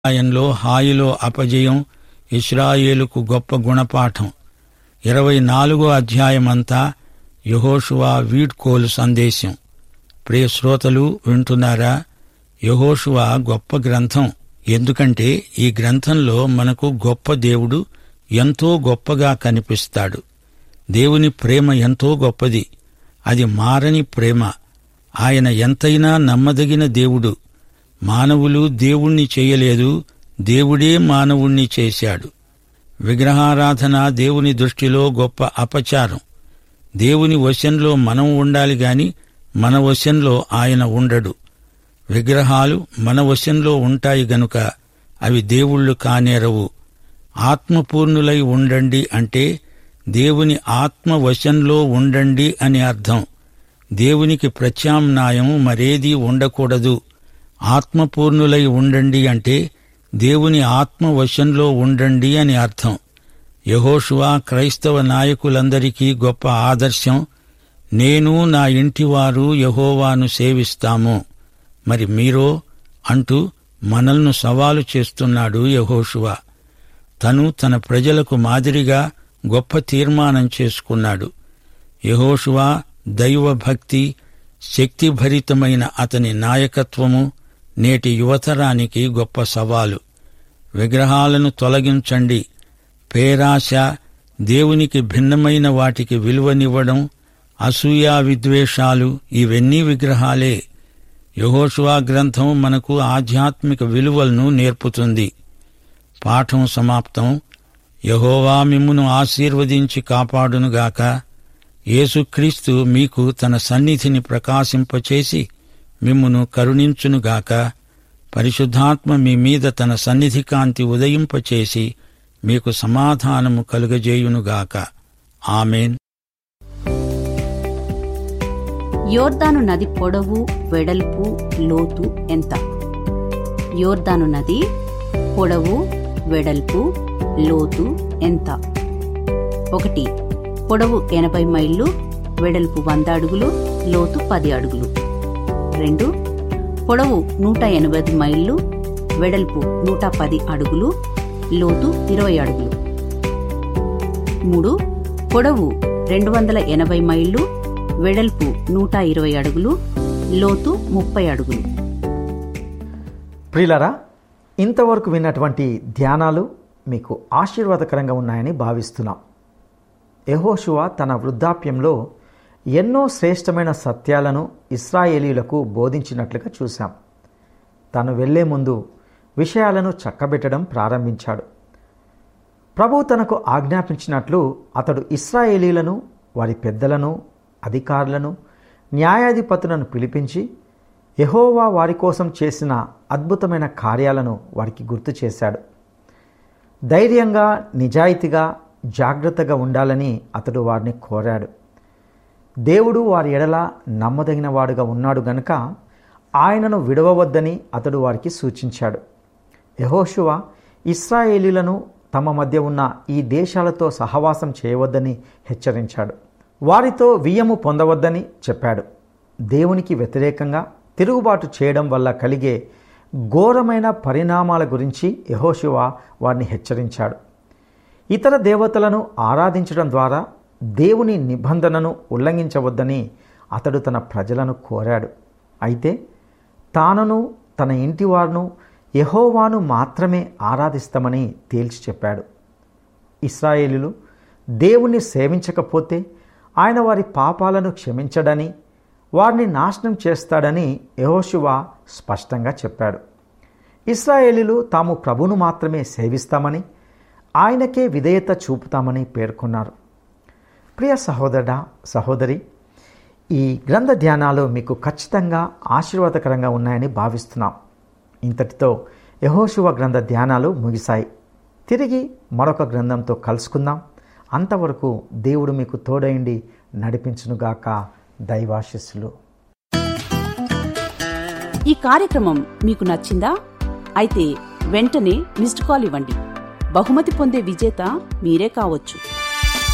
ఆయనలో హాయిలో అపజయం ఇస్రాయేలుకు గొప్ప గుణపాఠం ఇరవై నాలుగో అధ్యాయమంతా యహోషువా వీడ్కోలు సందేశం ప్రియ శ్రోతలు వింటున్నారా యహోషువా గొప్ప గ్రంథం ఎందుకంటే ఈ గ్రంథంలో మనకు గొప్ప దేవుడు ఎంతో గొప్పగా కనిపిస్తాడు దేవుని ప్రేమ ఎంతో గొప్పది అది మారని ప్రేమ ఆయన ఎంతైనా నమ్మదగిన దేవుడు మానవులు దేవుణ్ణి చేయలేదు దేవుడే మానవుణ్ణి చేశాడు విగ్రహారాధన దేవుని దృష్టిలో గొప్ప అపచారం దేవుని వశంలో మనం ఉండాలి గాని మన వశంలో ఆయన ఉండడు విగ్రహాలు మన వశంలో ఉంటాయి గనుక అవి దేవుళ్ళు కానేరవు ఆత్మపూర్ణులై ఉండండి అంటే దేవుని ఆత్మ వశంలో ఉండండి అని అర్థం దేవునికి ప్రత్యామ్నాయం మరేదీ ఉండకూడదు ఆత్మపూర్ణులై ఉండండి అంటే దేవుని ఆత్మ వశంలో ఉండండి అని అర్థం యహోషువా క్రైస్తవ నాయకులందరికీ గొప్ప ఆదర్శం నేను నా ఇంటివారు యహోవాను సేవిస్తాము మరి మీరో అంటూ మనల్ని సవాలు చేస్తున్నాడు యహోషువా తను తన ప్రజలకు మాదిరిగా గొప్ప తీర్మానం చేసుకున్నాడు యహోషువా దైవభక్తి శక్తిభరితమైన అతని నాయకత్వము నేటి యువతరానికి గొప్ప సవాలు విగ్రహాలను తొలగించండి పేరాశ దేవునికి భిన్నమైన వాటికి విలువనివ్వడం అసూయా విద్వేషాలు ఇవన్నీ విగ్రహాలే యహోషువా గ్రంథం మనకు ఆధ్యాత్మిక విలువలను నేర్పుతుంది పాఠం సమాప్తం యహోవా మిమ్మును ఆశీర్వదించి కాపాడునుగాక యేసుక్రీస్తు మీకు తన సన్నిధిని ప్రకాశింపచేసి మిమ్మును కరుణించునుగాక పరిశుద్ధాత్మ మీ మీద తన సన్నిధి కాంతి ఉదయింపచేసి మీకు సమాధానము కలుగజేయునుగాక ఆమెన్ యోర్దాను నది పొడవు వెడల్పు లోతు ఎంత యోర్దాను నది పొడవు వెడల్పు లోతు ఎంత ఒకటి పొడవు ఎనభై మైళ్ళు వెడల్పు వంద అడుగులు లోతు పది అడుగులు రెండు పొడవు నూట ఎనభై మైళ్ళు వెడల్పు నూట పది అడుగులు లోతు ఇరవై అడుగులు మూడు పొడవు రెండు వందల ఎనభై మైళ్ళు వెడల్పు నూట ఇరవై అడుగులు లోతు ముప్పై అడుగులు ప్రియులరా ఇంతవరకు విన్నటువంటి ధ్యానాలు మీకు ఆశీర్వాదకరంగా ఉన్నాయని భావిస్తున్నాం యహోషువ తన వృద్ధాప్యంలో ఎన్నో శ్రేష్టమైన సత్యాలను ఇస్రాయేలీలకు బోధించినట్లుగా చూశాం తను వెళ్లే ముందు విషయాలను చక్కబెట్టడం ప్రారంభించాడు ప్రభు తనకు ఆజ్ఞాపించినట్లు అతడు ఇస్రాయేలీలను వారి పెద్దలను అధికారులను న్యాయాధిపతులను పిలిపించి యహోవా వారి కోసం చేసిన అద్భుతమైన కార్యాలను వారికి గుర్తు చేశాడు ధైర్యంగా నిజాయితీగా జాగ్రత్తగా ఉండాలని అతడు వారిని కోరాడు దేవుడు వారి ఎడల నమ్మదగిన వాడుగా ఉన్నాడు గనుక ఆయనను విడవవద్దని అతడు వారికి సూచించాడు యహోషువ ఇస్రాయేలీలను తమ మధ్య ఉన్న ఈ దేశాలతో సహవాసం చేయవద్దని హెచ్చరించాడు వారితో వియ్యము పొందవద్దని చెప్పాడు దేవునికి వ్యతిరేకంగా తిరుగుబాటు చేయడం వల్ల కలిగే ఘోరమైన పరిణామాల గురించి యహోశివ వారిని హెచ్చరించాడు ఇతర దేవతలను ఆరాధించడం ద్వారా దేవుని నిబంధనను ఉల్లంఘించవద్దని అతడు తన ప్రజలను కోరాడు అయితే తానును తన ఇంటి వారును యహోవాను మాత్రమే ఆరాధిస్తామని తేల్చి చెప్పాడు ఇస్రాయేలీలు దేవుణ్ణి సేవించకపోతే ఆయన వారి పాపాలను క్షమించడని వారిని నాశనం చేస్తాడని యహోశివ స్పష్టంగా చెప్పాడు ఇస్రాయేలీలు తాము ప్రభును మాత్రమే సేవిస్తామని ఆయనకే విధేయత చూపుతామని పేర్కొన్నారు ప్రియ సహోదరుడా సహోదరి ఈ గ్రంథ ధ్యానాలు మీకు ఖచ్చితంగా ఆశీర్వాదకరంగా ఉన్నాయని భావిస్తున్నాం ఇంతటితో యహోశివ గ్రంథ ధ్యానాలు ముగిశాయి తిరిగి మరొక గ్రంథంతో కలుసుకుందాం అంతవరకు దేవుడు మీకు తోడైండి నడిపించునుగాక దైవాశిస్సులు ఈ కార్యక్రమం మీకు నచ్చిందా అయితే వెంటనే మిస్డ్ కాల్ ఇవ్వండి బహుమతి పొందే విజేత మీరే కావచ్చు